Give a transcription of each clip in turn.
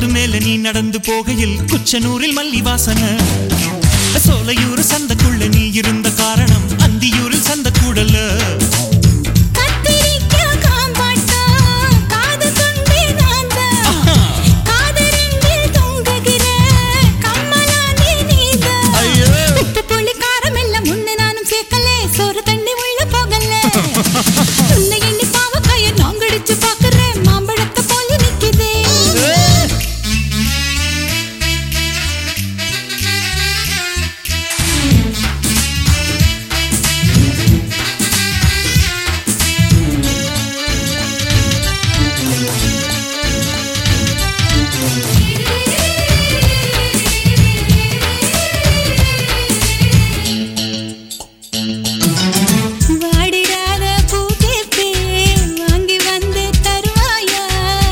Road மேல நீ நடந்து போகையில் குச்சனூரில் மல்லி வாசனை சோலையூர் சந்தக்குள்ள நீ இருந்த காரணம் அந்தியூரில் சந்த கூடல கத்திரிக்காய் காம்பாட்டா, காது கொண்டே நான்தான். காதரெண்டில் தொங்குகிற கம்மலானே நீதான். ஐயோ. உப்பு புளி காரம் எல்லாம் உன்னை நானும் சேர்க்கலே, சோறு தண்ணி உள்ள போகல. உன்னை எண்ணி பாவக்காய நாங்கடிச்சு பார்க்கிறேன், மாம்பழத்தை போல நிக்குதே. வாடிடாத பூ கேட்பேன், வாங்கி வந்து தருவாயா?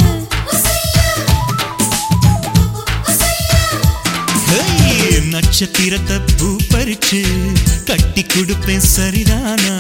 ஹேய், நட்சத்திரத்தை பூ பறிச்சு கட்டி கொடுப்பேன் சரிதானா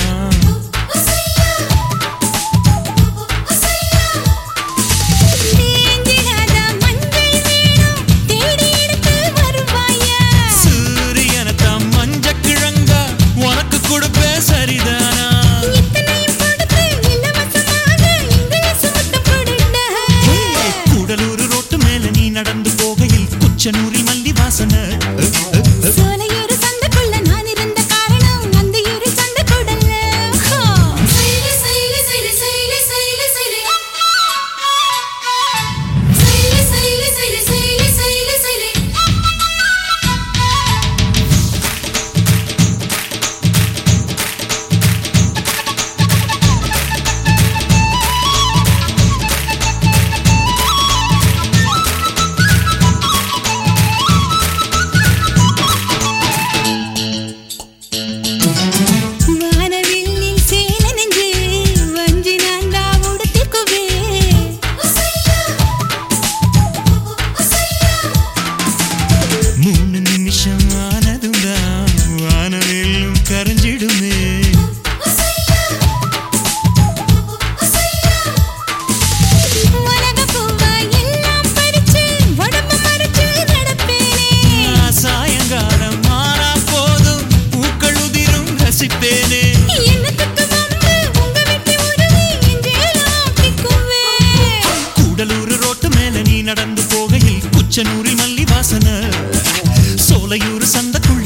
தேங்கிடாத மஞ்சள் வேணும், தேடி எடுத்து வருவாயா? சூரியனத்தான் மஞ்ச கிழங்கா உனக்கு கொடுப்பேன் சரிதானா இத்தனையும் கொடுத்து இலவசமாக இங்கிலீஷ் முத்தம் கொடுடா. கூடலூர் ரோட்டு மேல நீ நடந்து போகையில் குச்சனூரில் மல்லி வாசனை சோலையூர் சந்தைக்குள்ள நான் இருந்த காரணம் அந்தியூர் சந்தை கூடல்ல. ஹோ. சைலி, சைலி, சைலி, சைலி, சைலி, சைலி. சைலி, சைலி, சைலி, சைலி, சைலி, சைலி. வானவில்லில் சேல நெஞ்சு வஞ்சி நான்தா உடுத்திக்குவே மூணு நிமிஷம் ஆனதும் தான் வானவெல்லும் கரைஞ்சிடுமே உலக பூவா எல்லாம் படிச்சு உடம்பு மறைச்சு நடப்பேனே சாயங்காலம் மாறா போதும் பூக்கள் உதிரும் ரசிப்பேனே என்னத்துக்கு வம்பு உங்க வெட்டி உருவி எஞ்சேலாம் பிக்குவே கூடலூர் ரோட்டு மேல நீ நடந்து போகையில் குச்சனூரில் மல்லி வாசனை சோலையூர் சந்தக்குள்ள